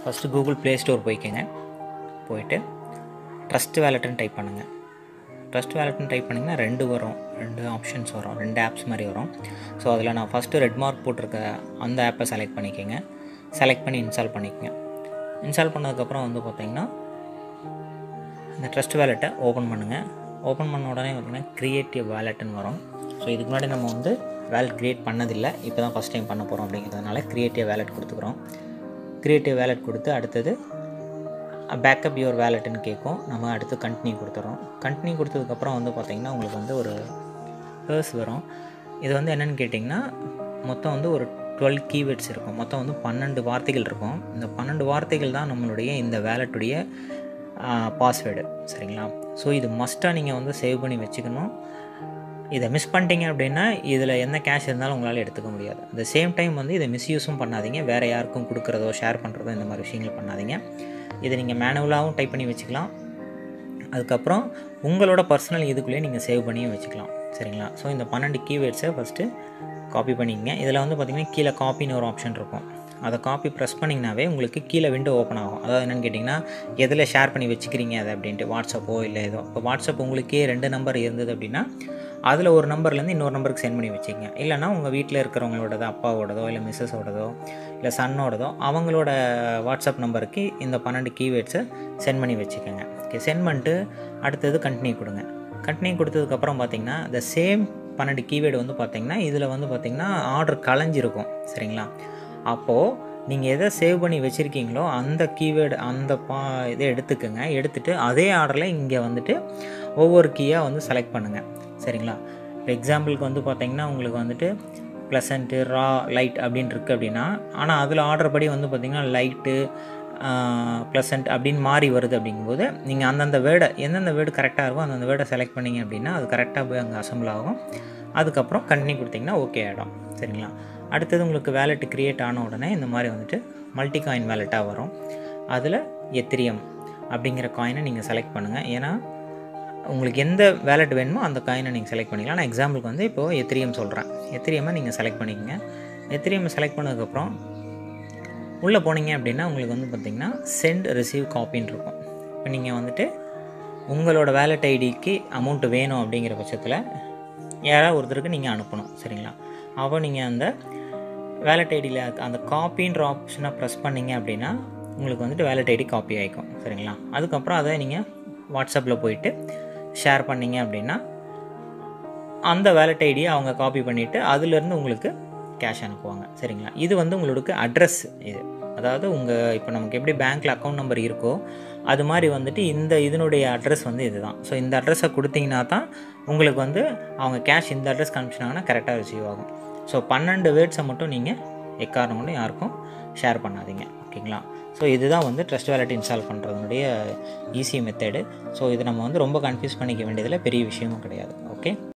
first Google play store போய்க்கோங்க போயிட்டு trust வேலெட்டுன்னு டைப் பண்ணுங்கள் ட்ரஸ்ட் வேலெட்னு டைப் பண்ணிங்கன்னா ரெண்டு வரும் ரெண்டு ஆப்ஷன்ஸ் வரும் ரெண்டு ஆப்ஸ் மாதிரி வரும் ஸோ அதில் நான் ஃபஸ்ட்டு ரெட் மார்க் போட்டிருக்க அந்த ஆப்பை செலக்ட் பண்ணிக்கோங்க செலக்ட் பண்ணி இன்ஸ்டால் பண்ணிக்கோங்க இன்ஸ்டால் பண்ணதுக்கப்புறம் வந்து பார்த்திங்கன்னா இந்த ட்ரஸ்ட் வேலெட்டை ஓப்பன் பண்ணுங்கள் ஓப்பன் பண்ண உடனே பார்த்திங்கன்னா க்ரியேட்டிவ் வேலெட்டுன்னு வரும் ஸோ இதுக்கு முன்னாடி நம்ம வந்து வேலெட் க்ரியேட் பண்ணதில்லை இப்போ தான் ஃபஸ்ட் டைம் பண்ண போகிறோம் அப்படிங்கிறதுனால க்ரியேட்டிவ் வேலெட் கொடுத்துக்குறோம் க்ரியேட்டிவ் வேலெட் கொடுத்து அடுத்தது பேக்கப் யுவர் வேலெட்டுன்னு கேட்கும் நம்ம அடுத்து கண்டினியூ கொடுத்துறோம் கண்டினியூ கொடுத்ததுக்கப்புறம் வந்து பார்த்திங்கன்னா உங்களுக்கு வந்து ஒரு பேர்ஸ் வரும் இது வந்து என்னென்னு கேட்டிங்கன்னா மொத்தம் வந்து ஒரு டுவெல் கீவேர்ட்ஸ் இருக்கும் மொத்தம் வந்து பன்னெண்டு வார்த்தைகள் இருக்கும் இந்த பன்னெண்டு வார்த்தைகள் தான் நம்மளுடைய இந்த வேலெட்டுடைய பாஸ்வேர்டு சரிங்களா ஸோ இது மஸ்ட்டாக நீங்கள் வந்து சேவ் பண்ணி வச்சுக்கணும் இதை மிஸ் பண்ணிட்டீங்க அப்படின்னா இதில் என்ன கேஷ் இருந்தாலும் உங்களால் எடுத்துக்க முடியாது அந்த சேம் டைம் வந்து இதை மிஸ்யூஸும் பண்ணாதீங்க வேறு யாருக்கும் கொடுக்குறதோ ஷேர் பண்ணுறதோ இந்த மாதிரி விஷயங்கள் பண்ணாதீங்க இதை நீங்கள் மேனுவலாகவும் டைப் பண்ணி வச்சுக்கலாம் அதுக்கப்புறம் உங்களோட பர்சனல் இதுக்குள்ளேயே நீங்கள் சேவ் பண்ணியும் வச்சுக்கலாம் சரிங்களா ஸோ இந்த பன்னெண்டு கீவேர்ட்ஸை ஃபஸ்ட்டு காப்பி பண்ணிக்கங்க இதில் வந்து பார்த்திங்கன்னா கீழே காப்பின்னு ஒரு ஆப்ஷன் இருக்கும் அதை காப்பி ப்ரெஸ் பண்ணிங்கனாவே உங்களுக்கு கீழே விண்டோ ஓப்பன் ஆகும் அதாவது என்னென்னு கேட்டிங்கன்னா எதில் ஷேர் பண்ணி வச்சுக்கிறீங்க அதை அப்படின்ட்டு வாட்ஸ்அப்போ இல்லை ஏதோ இப்போ வாட்ஸ்அப் உங்களுக்கே ரெண்டு நம்பர் இருந்தது அப்படின்னா அதில் ஒரு நம்பர்லேருந்து இன்னொரு நம்பருக்கு சென்ட் பண்ணி வச்சுக்கங்க இல்லைனா உங்கள் வீட்டில் இருக்கிறவங்களோடதோ அப்பாவோடதோ இல்லை மிஸ்ஸஸோடதோ இல்லை சன்னோடதோ அவங்களோட வாட்ஸ்அப் நம்பருக்கு இந்த பன்னெண்டு கீவேர்ட்ஸை சென்ட் பண்ணி வச்சுக்கோங்க ஓகே சென்ட் பண்ணிட்டு அடுத்தது கண்டினியூ கொடுங்க கண்டினியூ கொடுத்ததுக்கப்புறம் பார்த்தீங்கன்னா இந்த சேம் பன்னெண்டு கீவேர்டு வந்து பார்த்தீங்கன்னா இதில் வந்து பார்த்தீங்கன்னா ஆர்டர் கலைஞ்சிருக்கும் சரிங்களா அப்போது நீங்கள் எதை சேவ் பண்ணி வச்சுருக்கீங்களோ அந்த கீவேர்டு அந்த பா இதை எடுத்துக்கோங்க எடுத்துகிட்டு அதே ஆர்டரில் இங்கே வந்துட்டு ஒவ்வொரு கீயாக வந்து செலக்ட் பண்ணுங்கள் சரிங்களா இப்போ எக்ஸாம்பிளுக்கு வந்து பார்த்தீங்கன்னா உங்களுக்கு வந்துட்டு ப்ளசண்ட்டு ரா லைட் அப்படின்னு இருக்குது அப்படின்னா ஆனால் அதில் ஆர்டர் படி வந்து பார்த்திங்கன்னா லைட்டு ப்ளசண்ட் அப்படின்னு மாறி வருது அப்படிங்கும்போது நீங்கள் அந்தந்த வேர்டை எந்தெந்த வேர்டு கரெக்டாக இருக்கோ அந்தந்த வேர்டை செலக்ட் பண்ணிங்க அப்படின்னா அது கரெக்டாக போய் அங்கே அசம்பிள் ஆகும் அதுக்கப்புறம் கண்டினியூ கொடுத்தீங்கன்னா ஓகே ஆகிடும் சரிங்களா அடுத்தது உங்களுக்கு வேலெட் க்ரியேட் ஆன உடனே இந்த மாதிரி வந்துட்டு மல்டி காயின் வேலெட்டாக வரும் அதில் எத்திரியம் அப்படிங்கிற காயினை நீங்கள் செலக்ட் பண்ணுங்கள் ஏன்னா உங்களுக்கு எந்த வேலெட் வேணுமோ அந்த காயினை நீங்கள் செலக்ட் பண்ணிக்கலாம் நான் எக்ஸாம்பிளுக்கு வந்து இப்போது எத்திரியம் சொல்கிறேன் எத்திரியமை நீங்கள் செலக்ட் பண்ணிக்கங்க எத்திரியம் செலக்ட் பண்ணதுக்கப்புறம் உள்ளே போனீங்க அப்படின்னா உங்களுக்கு வந்து பார்த்திங்கன்னா சென்ட் ரிசீவ் காப்பின்னு இருக்கும் இப்போ நீங்கள் வந்துட்டு உங்களோட வேலெட் ஐடிக்கு அமௌண்ட் வேணும் அப்படிங்கிற பட்சத்தில் யாராவது ஒருத்தருக்கு நீங்கள் அனுப்பணும் சரிங்களா அப்போ நீங்கள் அந்த வேலெட் ஐடியில் அந்த காப்பின்ற ஆப்ஷனை ப்ரெஸ் பண்ணிங்க அப்படின்னா உங்களுக்கு வந்துட்டு வேலெட் ஐடி காப்பி ஆகிக்கும் சரிங்களா அதுக்கப்புறம் அதை நீங்கள் வாட்ஸ்அப்பில் போயிட்டு ஷேர் பண்ணிங்க அப்படின்னா அந்த வேலெட் ஐடியை அவங்க காப்பி பண்ணிவிட்டு அதுலேருந்து உங்களுக்கு கேஷ் அனுப்புவாங்க சரிங்களா இது வந்து உங்களுக்கு அட்ரஸ் இது அதாவது உங்கள் இப்போ நமக்கு எப்படி பேங்க்கில் அக்கௌண்ட் நம்பர் இருக்கோ அது மாதிரி வந்துட்டு இந்த இதனுடைய அட்ரஸ் வந்து இதுதான் ஸோ இந்த அட்ரஸை கொடுத்தீங்கன்னா தான் உங்களுக்கு வந்து அவங்க கேஷ் இந்த அட்ரஸ் அனுப்பிச்சினாங்கன்னா கரெக்டாக ரிசீவ் ஆகும் ஸோ பன்னெண்டு வேர்ட்ஸை மட்டும் நீங்கள் எக்காரணம் கொண்டு யாருக்கும் ஷேர் பண்ணாதீங்க ஓகேங்களா ஸோ இதுதான் வந்து ட்ரஸ்ட் வேலெட் இன்ஸ்டால் பண்ணுறதுனுடைய ஈஸி மெத்தடு ஸோ இது நம்ம வந்து ரொம்ப கன்ஃபியூஸ் பண்ணிக்க வேண்டியதில் பெரிய விஷயமும் கிடையாது ஓகே